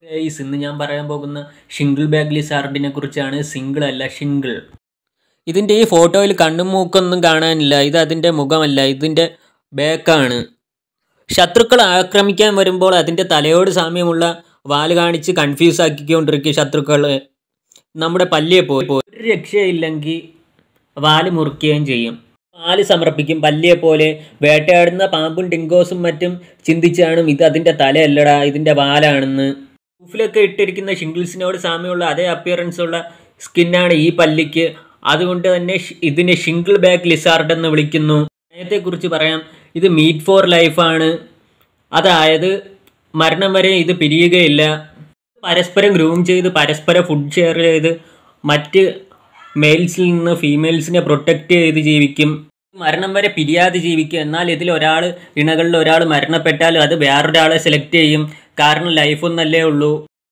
guys ഇന്ന് ഞാൻ പറയാൻ പോകുന്ന ഷിംഗിൾ ബാഗ് ലിസാർഡിനെ കുറിച്ചാണ് സിംഗിൾ അല്ല ഷിംഗിൾ ഇതിൻ്റെ ഈ ഫോട്ടോയിൽ കണ്ണും മൂക്കൊന്നും കാണാനില്ല ഇത് അതിൻ്റെ മുഖമല്ല ഇതിൻ്റെ ബാക്കാണ് ശത്രുക്കൾ ആക്രമിക്കാൻ വരുമ്പോൾ അതിൻ്റെ തലയോട് സാമ്യമുള്ള വാല് കാണിച്ച് കൺഫ്യൂസ് ആക്കിക്കൊണ്ടിരിക്കും ശത്രുക്കൾ നമ്മുടെ പല്ലിയെ പോയി ഒരു രക്ഷയില്ലെങ്കിൽ വാല് മുറിക്കുകയും ചെയ്യും വാല് സമർപ്പിക്കും പല്ലിയെ പോലെ വേട്ടയാടുന്ന പാമ്പും ഡിങ്കോസും മറ്റും ചിന്തിച്ചാണ് ഇത് അതിൻ്റെ തലയല്ലടാ ഇതിൻ്റെ വാലാണെന്ന് പ്രൂഫിലൊക്കെ ഇട്ടിരിക്കുന്ന ഷിംഗിൾസിനോട് സാമ്യമുള്ള അതേ അപ്പിയറൻസ് ഉള്ള സ്കിന്നാണ് ഈ പല്ലിക്ക് അതുകൊണ്ട് തന്നെ ഷ്- ഇതിനെ ഷിംഗിൾ ബാക്ക് ലിസാർഡ് എന്ന് വിളിക്കുന്നു കുറിച്ച് പറയാം ഇത് മീറ്റ് ഫോർ ലൈഫാണ് അതായത് മരണം വരെ ഇത് പിരിയുകയില്ല പരസ്പരം ഗ്രൂം ചെയ്ത് പരസ്പരം ഫുഡ് ഷെയർ ചെയ്ത് മറ്റ് മെയിൽസിൽ നിന്ന് ഫീമെയിൽസിനെ പ്രൊട്ടക്റ്റ് ചെയ്ത് ജീവിക്കും മരണം വരെ പിരിയാതെ ജീവിക്കും എന്നാൽ ഇതിൽ ഒരാൾ ഇണകളിൽ ഒരാൾ മരണപ്പെട്ടാൽ അത് വേറൊരാളെ സെലക്ട് ചെയ്യും കാരണം ലൈഫ് ഒന്നല്ലേ ഉള്ളൂ